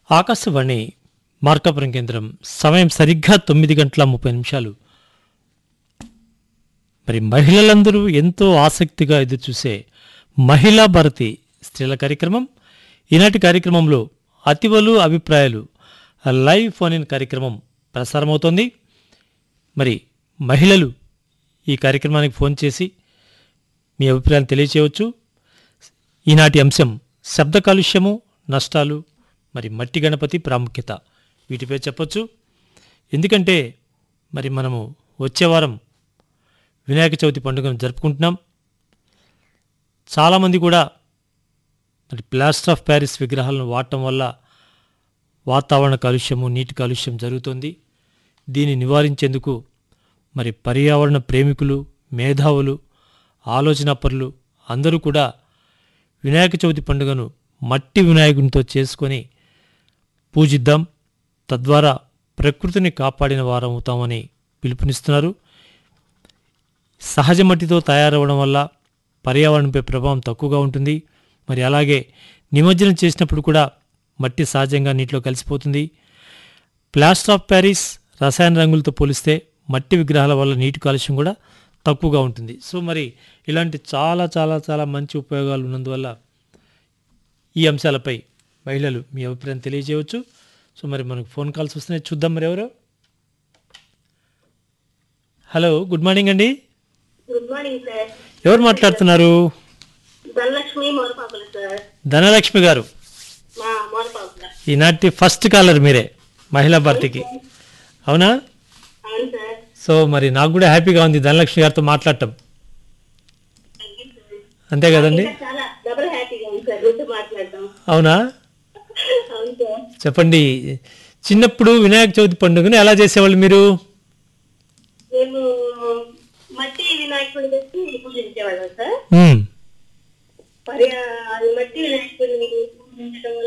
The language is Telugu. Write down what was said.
ఆకాశవాణి మార్కాపురం కేంద్రం సమయం సరిగ్గా తొమ్మిది గంటల ముప్పై నిమిషాలు మరి మహిళలందరూ ఎంతో ఆసక్తిగా ఎదురుచూసే మహిళా భారతి స్త్రీల కార్యక్రమం ఈనాటి కార్యక్రమంలో అతివలు అభిప్రాయాలు లైవ్ ఫోన్ ఇన్ కార్యక్రమం ప్రసారమవుతోంది మరి మహిళలు ఈ కార్యక్రమానికి ఫోన్ చేసి మీ అభిప్రాయాలు తెలియచేయవచ్చు ఈనాటి అంశం శబ్ద కాలుష్యము నష్టాలు మరి మట్టి గణపతి ప్రాముఖ్యత వీటిపై చెప్పొచ్చు ఎందుకంటే మరి మనము వచ్చే వారం వినాయక చవితి పండుగను జరుపుకుంటున్నాం చాలామంది కూడా మరి ప్లాస్టర్ ఆఫ్ ప్యారిస్ విగ్రహాలను వాడటం వల్ల వాతావరణ కాలుష్యము నీటి కాలుష్యం జరుగుతుంది దీన్ని నివారించేందుకు మరి పర్యావరణ ప్రేమికులు మేధావులు ఆలోచనాపరులు అందరూ కూడా వినాయక చవితి పండుగను మట్టి వినాయకునితో చేసుకొని పూజిద్దాం తద్వారా ప్రకృతిని కాపాడిన వారం అవుతామని పిలుపునిస్తున్నారు సహజ మట్టితో తయారవడం వల్ల పర్యావరణంపై ప్రభావం తక్కువగా ఉంటుంది మరి అలాగే నిమజ్జనం చేసినప్పుడు కూడా మట్టి సహజంగా నీటిలో కలిసిపోతుంది ప్లాస్టర్ ఆఫ్ ప్యారిస్ రసాయన రంగులతో పోలిస్తే మట్టి విగ్రహాల వల్ల నీటి కాలుష్యం కూడా తక్కువగా ఉంటుంది సో మరి ఇలాంటి చాలా చాలా చాలా మంచి ఉపయోగాలు ఉన్నందువల్ల ఈ అంశాలపై మహిళలు మీ అభిప్రాయం తెలియజేయవచ్చు సో మరి మనకు ఫోన్ కాల్స్ వస్తున్నాయి చూద్దాం మరి ఎవరు హలో గుడ్ మార్నింగ్ అండి గుడ్ మార్నింగ్ సార్ ఎవరు మాట్లాడుతున్నారు ధనలక్ష్మి మోరపాకుల సార్ ధనలక్ష్మి గారు మా మోరపాకుల ఈనాటి ఫస్ట్ కాలర్ మీరే మహిళా భారతికి అవునా అవును సార్ సో మరి నాకు కూడా హ్యాపీగా ఉంది ధనలక్ష్మి గారితో మాట్లాడటం అంతే కదండి ఇంకా చాలా డబుల్ హ్యాపీగా ఉంది సార్ గుర్తు మాట్లాడటం అవునా అవును సార్ చెప్పండి చిన్నప్పుడు వినాయక చవితి పండుగను ఎలా చేసేవాళ్ళు మీరు మేము మట్టి వినాయకుడిని తెచ్చి పూజించేవాళ్ళం సార్ మ్మ్. పర్యా అది మట్టి వినాయకుడిని పూజించడం వల్ల